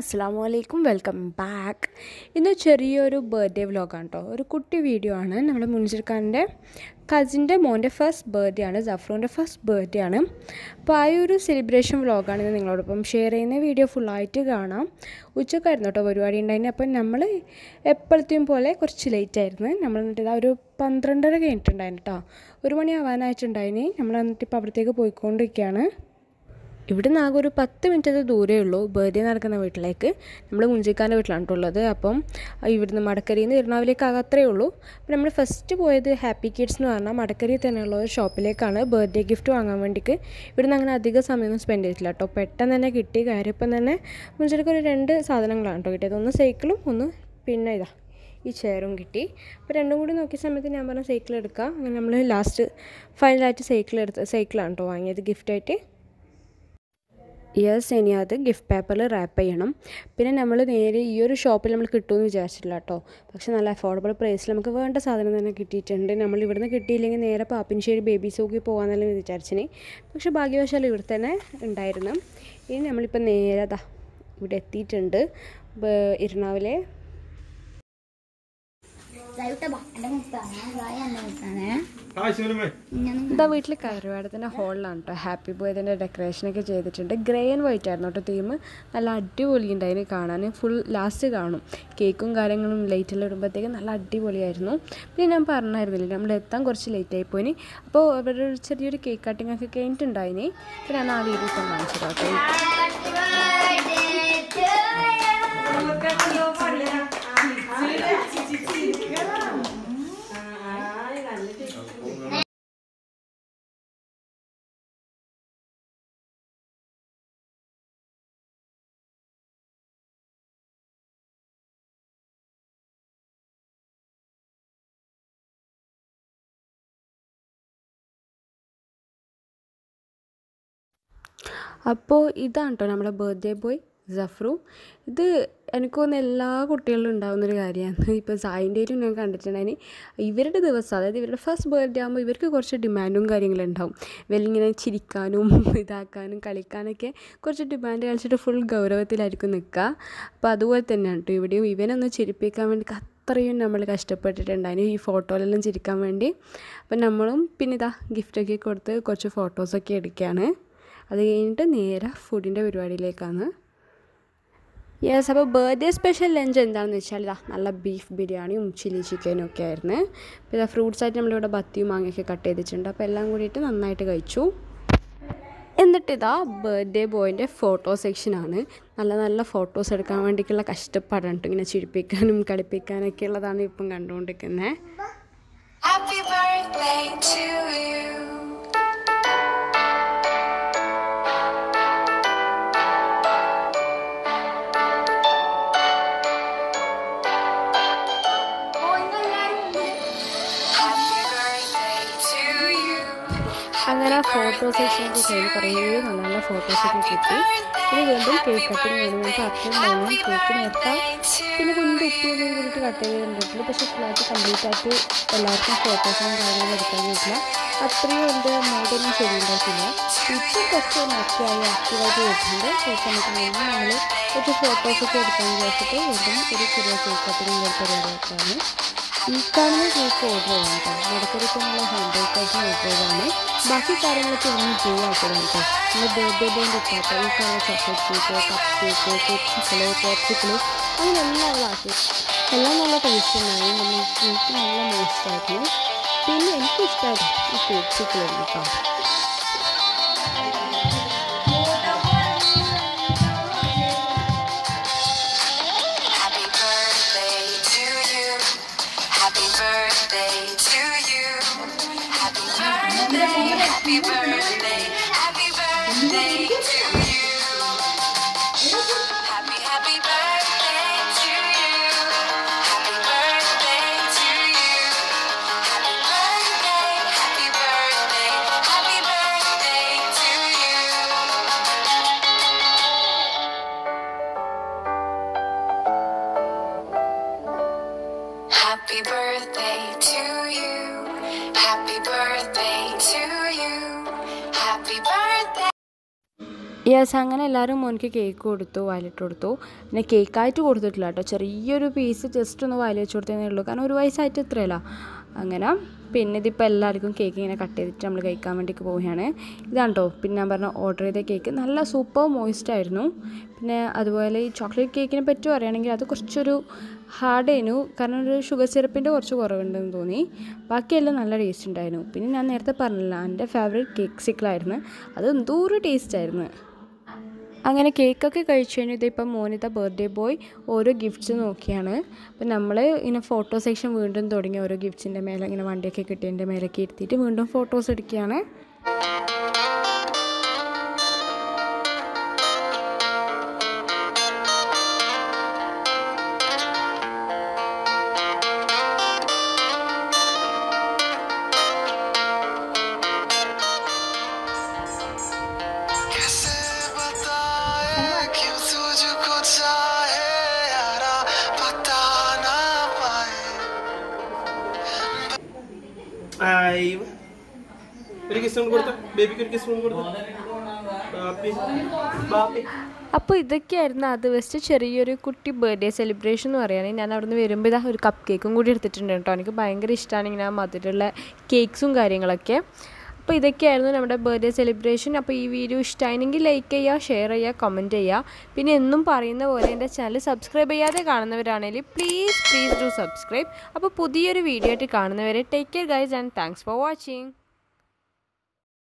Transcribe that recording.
അസ്സാം വലൈക്കും welcome back ഇന്ന് ചെറിയൊരു ബർത്ത്ഡേ വ്ലോഗാണ് കേട്ടോ ഒരു കുട്ടി വീഡിയോ ആണ് നമ്മുടെ മുൻസിർ ഖാൻ്റെ കസിൻ്റെ മോൻ്റെ ഫസ്റ്റ് ബർത്ത്ഡേ ആണ് ജഫ്രോൻ്റെ ഫസ്റ്റ് ബർത്ത്ഡേ ആണ് അപ്പോൾ ആ ഒരു സെലിബ്രേഷൻ വ്ലോഗാണ് ഇന്ന് നിങ്ങളോടൊപ്പം ഷെയർ ചെയ്യുന്ന വീഡിയോ ഫുള്ളായിട്ട് കാണാം ഉച്ചക്കായിരുന്നു കേട്ടോ പരിപാടി ഉണ്ടായിരുന്നു അപ്പം നമ്മൾ എപ്പോഴത്തെയും പോലെ കുറച്ച് ലേറ്റ് ആയിരുന്നു നമ്മൾ എന്നിട്ട് ഇതാ ഒരു പന്ത്രണ്ടര കഴിഞ്ഞിട്ടുണ്ടായിരുന്നു കേട്ടോ ഒരു മണി ആവാനായിട്ടുണ്ടായിന് നമ്മൾ എന്നിട്ട് ഇപ്പോൾ അവിടത്തേക്ക് പോയിക്കൊണ്ടിരിക്കുകയാണ് ഇവിടെ നിന്ന് ആകെ ഒരു പത്ത് മിനിറ്റ് ദൂരമേ ഉള്ളൂ ബർത്ത്ഡേ നടക്കുന്ന വീട്ടിലേക്ക് നമ്മൾ മുഞ്ചിക്കാൻ്റെ വീട്ടിലാണ് ഉള്ളത് അപ്പം ഇവിടുന്ന് മടക്കരയിൽ നിന്ന് എറണാകുളത്തേക്ക് ആകെ അത്രയേ ഉള്ളൂ അപ്പം നമ്മൾ ഫസ്റ്റ് പോയത് ഹാപ്പി കിഡ്സ് എന്ന് പറഞ്ഞാൽ മടക്കരയിൽ തന്നെയുള്ള ഒരു ഷോപ്പിലേക്കാണ് ബർത്ത്ഡേ ഗിഫ്റ്റ് വാങ്ങാൻ വേണ്ടിയിട്ട് ഇവിടുന്ന് അങ്ങനെ അധികം സമയമൊന്നും സ്പെൻഡ് ചെയ്തിട്ടില്ല കേട്ടോ പെട്ടെന്ന് തന്നെ കിട്ടി കാര്യപ്പം തന്നെ മുഞ്ചിലേക്ക് ഒരു രണ്ട് സാധനങ്ങളാണ് കേട്ടോ കിട്ടിയത് ഒന്ന് സൈക്കിളും ഒന്ന് പിന്നെ ഇതാ ഈ ചെയറും കിട്ടി അപ്പോൾ രണ്ടും കൂടി നോക്കിയ സമയത്ത് ഞാൻ പറഞ്ഞ സൈക്കിൾ എടുക്കാം അങ്ങനെ നമ്മൾ ലാസ്റ്റ് ഫൈനലായിട്ട് സൈക്കിൾ എടുത്ത് സൈക്കിളാണ് കേട്ടോ വാങ്ങിയത് ഗിഫ്റ്റായിട്ട് യെസ് ഇനി അത് ഗിഫ്റ്റ് പേപ്പറിൽ റാപ്പ് ചെയ്യണം പിന്നെ നമ്മൾ നേരെ ഈ ഒരു ഷോപ്പിൽ നമ്മൾ കിട്ടുമെന്ന് വിചാരിച്ചിട്ടില്ല കേട്ടോ പക്ഷെ നല്ല അഫോർഡബിൾ പ്രൈസിൽ നമുക്ക് വേണ്ട സാധനം തന്നെ കിട്ടിയിട്ടുണ്ട് നമ്മൾ ഇവിടുന്ന് കിട്ടിയില്ലെങ്കിൽ നേരെ പാപ്പിൻശ്ശേരി ബേബി സോക്കിൽ പോകാമെന്നല്ല വിചാരിച്ചിന് പക്ഷെ ഭാഗ്യവശാൽ ഇവിടെ തന്നെ ഉണ്ടായിരുന്നു ഇനി നമ്മളിപ്പോൾ നേരെ അതാ ഇവിടെ എത്തിയിട്ടുണ്ട് ഇരുന്നാവിലെ ഇതാ വീട്ടിൽ കയറുവാടത്തിൻ്റെ ഹോളിലാണ് കേട്ടോ ഹാപ്പി ബോയ്തിൻ്റെ ഡെക്കറേഷനൊക്കെ ചെയ്തിട്ടുണ്ട് ഗ്രേ ആൻഡ് വൈറ്റ് ആയിരുന്നു കേട്ടോ തീം നല്ല അടിപൊളി ഉണ്ടായിരുന്നു കാണാൻ ഫുൾ ലാസ്റ്റ് കാണും കേക്കും കാര്യങ്ങളും ലൈറ്റെല്ലാം ഇടുമ്പോഴത്തേക്കും നല്ല അടിപൊളിയായിരുന്നു പിന്നെ ഞാൻ പറഞ്ഞായിരുന്നില്ല നമ്മൾ എത്താൻ കുറച്ച് ലേറ്റ് ആയി പോയിന് അപ്പോൾ അവിടെ ഒരു ചെറിയൊരു കേക്ക് കട്ടിംഗ് ഒക്കെ കഴിഞ്ഞിട്ടുണ്ടായിനി പിന്നെ ഞാൻ ആ വീഡിയോ ഇപ്പം കാണിച്ചു കേട്ടോ അപ്പോൾ ഇതാണ് കേട്ടോ നമ്മുടെ ബർത്ത്ഡേ ബോയ് ജഫ്രു ഇത് എനിക്ക് തോന്നുന്നു എല്ലാ കുട്ടികളിലും ഉണ്ടാകുന്നൊരു കാര്യമാണ് ഇപ്പോൾ സായിൻ്റെയും ഞാൻ കണ്ടിട്ടുണ്ടായിന് ഇവരുടെ ദിവസം അതായത് ഇവരുടെ ഫസ്റ്റ് ബർത്ത്ഡേ ആകുമ്പോൾ ഇവർക്ക് കുറച്ച് ഡിമാൻഡും കാര്യങ്ങളും ഉണ്ടാവും വലിങ്ങനെ ചിരിക്കാനും ഇതാക്കാനും കളിക്കാനൊക്കെ കുറച്ച് ഡിമാൻഡ് കളിച്ചിട്ട് ഫുൾ ഗൗരവത്തിലായിരിക്കും നിൽക്കുക അപ്പോൾ അതുപോലെ തന്നെയാണ് കേട്ടോ ഇവിടെയും ഇവനൊന്ന് ചിരിപ്പിക്കാൻ വേണ്ടി അത്രയും നമ്മൾ കഷ്ടപ്പെട്ടിട്ടുണ്ടായിരുന്നു ഈ ഫോട്ടോയിലെല്ലാം ചിരിക്കാൻ വേണ്ടി അപ്പം നമ്മളും പിന്നെ ഇതാ ഗിഫ്റ്റൊക്കെ കൊടുത്ത് കുറച്ച് ഫോട്ടോസൊക്കെ എടുക്കുകയാണ് അത് കഴിഞ്ഞിട്ട് നേരെ ഫുഡിൻ്റെ പരിപാടിയിലേക്കാണ് യെസ് അപ്പോൾ ബർത്ത്ഡേ സ്പെഷ്യൽ ലഞ്ച് എന്താണെന്ന് വെച്ചാൽ ഇതാ നല്ല ബീഫ് ബിരിയാണിയും ചില്ലി ചിക്കനും ഒക്കെ ആയിരുന്നു അപ്പോൾ ഇതാ ഫ്രൂട്ട്സ് ആയിട്ട് നമ്മളിവിടെ ബത്തിയും മാങ്ങയൊക്കെ കട്ട് ചെയ്തിട്ടുണ്ട് അപ്പോൾ എല്ലാം കൂടിയിട്ട് നന്നായിട്ട് കഴിച്ചു എന്നിട്ട് ഇതാ ബർത്ത്ഡേ ബോയിൻ്റെ ഫോട്ടോ സെക്ഷനാണ് നല്ല നല്ല ഫോട്ടോസ് എടുക്കാൻ വേണ്ടിയിട്ടുള്ള കഷ്ടപ്പാടാണ് കേട്ടോ ഇങ്ങനെ ചിരിപ്പിക്കാനും കളിപ്പിക്കാനൊക്കെ ഉള്ളതാണ് ഇപ്പം കണ്ടുകൊണ്ടിരിക്കുന്നത് Happy birthday to you. Happy birthday to you. അങ്ങനെ ഫോട്ടോ സെക്ഷനൊക്കെ കഴിഞ്ഞ് കുറേ നല്ല നല്ല ഫോട്ടോസൊക്കെ കിട്ടി പിന്നെ വീണ്ടും കേക്ക് കട്ടിങ് കഴിഞ്ഞ് ഞാൻ പറഞ്ഞിട്ടുണ്ടായിരുന്നു കേക്ക് നിർത്താം പിന്നെ കുഞ്ഞിൻ്റെ ഉപ്പിയൊന്നും കൂടിയിട്ട് കട്ട് ചെയ്തിട്ടുള്ളൂ പക്ഷേ ഫുള്ളായിട്ട് കംപ്ലീറ്റ് ആയിട്ട് എല്ലാവർക്കും ഫോട്ടോസും കാര്യങ്ങളും എടുക്കാൻ പറ്റില്ല അത്രയും എൻ്റെ മോഡൊന്നും ശരിയുണ്ടാക്കില്ല ഇപ്പം കുറച്ച് ആക്റ്റീവായി ആക്റ്റീവായിട്ട് വരുന്നുണ്ട് ഈ സമയത്ത് വീണ്ടും നമ്മൾ കുറച്ച് ഫോട്ടോസൊക്കെ എടുക്കാൻ വിചാരിച്ചിട്ട് വീണ്ടും ഒരു ചെറിയ കേക്ക് കട്ടിങ് പരിപാടിയൊക്കെയാണ് ഈ കാണുന്ന കേക്ക് ഓർഡർ ചെയ്യാം കേട്ടോ മടക്കരയ്ക്ക് നമ്മൾ ഹോം ബേക്കേഴ്സിന് ഓർഡർ ചെയ്തതാണ് ബാക്കി കാര്യങ്ങളൊക്കെ ഇന്ന് ചെയ്യാത്തതാണ് കേട്ടോ നമ്മൾ ബർത്ത്ഡേ ബോയിൻ്റെ ഇട്ടാട്ടോ ഈ കാണുന്ന chocolate cake cupcake cake popsicle അങ്ങനെ എല്ലാം ഉള്ളതാക്കി എല്ലാം നല്ല ടേസ്റ്റ് ഉണ്ടായി നമ്മൾ കേക്ക് നല്ല മോശമായിരുന്നു പിന്നെ എനിക്ക് ഇഷ്ടമായിരുന്നു ഈ കേക്ക്സിക്കിളായിരുന്നു കേട്ടോ Happy birthday to you. Happy birthday to you. Happy birthday, happy birthday, happy birthday to you. Happy, happy birthday to you. Happy birthday to you. Happy birthday, happy birthday, happy birthday to you. Happy birthday to you. Happy birthday to you. Happy birthday. Yes അങ്ങനെ എല്ലാവരും മോനിക്ക് cake കൊടുത്തു വായിലിട്ട് കൊടുത്തു പിന്നെ കേക്കായിട്ട് കൊടുത്തിട്ടില്ല കേട്ടോ ചെറിയൊരു piece just ഒന്ന് വായിൽ വെച്ച് കൊടുത്തതേ ഉള്ളൂ കാരണം ഒരു വയസ്സായിട്ട് ഇത്രയല്ല അങ്ങനെ പിന്നെ ഇതിപ്പോൾ എല്ലാവർക്കും കേക്ക് ഇങ്ങനെ കട്ട് ചെയ്തിട്ട് നമ്മൾ കഴിക്കാൻ വേണ്ടി പോവുകയാണ് ഇതാണ് കേട്ടോ പിന്നെ ഞാൻ പറഞ്ഞ ഓർഡർ ചെയ്ത കേക്ക് നല്ല സൂപ്പർ മോയിസ്റ്റ് ആയിരുന്നു പിന്നെ അതുപോലെ ഈ ചോക്ലേറ്റ് കേക്കിനെ പറ്റി പറയുകയാണെങ്കിൽ അത് കുറച്ചൊരു ഹാർഡ് ആയിരുന്നു കാരണം ഒരു ഷുഗർ സിറപ്പിൻ്റെ കുറച്ച് കുറവുണ്ടെന്ന് തോന്നി ബാക്കിയെല്ലാം നല്ല ടേസ്റ്റ് ഉണ്ടായിരുന്നു പിന്നെ ഞാൻ നേരത്തെ പറഞ്ഞില്ല എൻ്റെ ഫേവറേറ്റ് കേക്ക് സിക്കിളായിരുന്നു അത് എന്തോ ഒരു ടേസ്റ്റ് ആയിരുന്നു അങ്ങനെ കേക്കൊക്കെ കഴിച്ചു കഴിഞ്ഞാൽ ഇതിപ്പം മോനിത ബർത്ത്ഡേ ബോയ് ഓരോ ഗിഫ്റ്റ്സ് നോക്കിയാണ് അപ്പം നമ്മൾ ഇങ്ങനെ ഫോട്ടോ സെക്ഷൻ വീണ്ടും തുടങ്ങി ഓരോ ഗിഫ്റ്റ്സിൻ്റെ മേലെ ഇങ്ങനെ വണ്ടിയൊക്കെ കിട്ടിയതിൻ്റെ മേലേക്ക് ഇരുത്തിയിട്ട് വീണ്ടും ഫോട്ടോസ് എടുക്കുകയാണ് कैसे बताए क्यों तुझको चाहे यारा बता ना पाए ആയി. ഒരു കിസ് കൊടുത്ത ബേബിക്ക് ഒരു കിസ് കൊടുത്ത ബാപ്പി ബാപ്പി അപ്പോൾ ഇതൊക്കെയായിരുന്നു അത് വെസ്റ്റ് ചെറിയൊരു കുട്ടി ബർത്ത്ഡേ സെലിബ്രേഷൻ എന്ന് പറയുകയാണെങ്കിൽ ഞാൻ അവിടെ നിന്ന് വരുമ്പോൾ ഇതാ ഒരു കപ്പ് കേക്കും കൂടി എടുത്തിട്ടുണ്ട് കേട്ടോ എനിക്ക് ഭയങ്കര ഇഷ്ടമാണ് ഇങ്ങനെ ആ മധുരമുള്ള കേക്ക്സും കാര്യങ്ങളൊക്കെ അപ്പോൾ ഇതൊക്കെയായിരുന്നു നമ്മുടെ ബർത്ത്ഡേ സെലിബ്രേഷൻ അപ്പോൾ ഈ വീഡിയോ ഇഷ്ടമായിരുന്നെങ്കിൽ ലൈക്ക് ചെയ്യുക ഷെയർ ചെയ്യുക കമൻറ്റ് ചെയ്യുക പിന്നെ എന്നും പറയുന്ന പോലെ എൻ്റെ ചാനൽ സബ്സ്ക്രൈബ് ചെയ്യാതെ കാണുന്നവരാണെങ്കിൽ പ്ലീസ് പ്ലീസ് ഡു സബ്സ്ക്രൈബ് അപ്പോൾ പുതിയൊരു വീഡിയോ ആയിട്ട് കാണുന്നവരെ take care guys and thanks for watching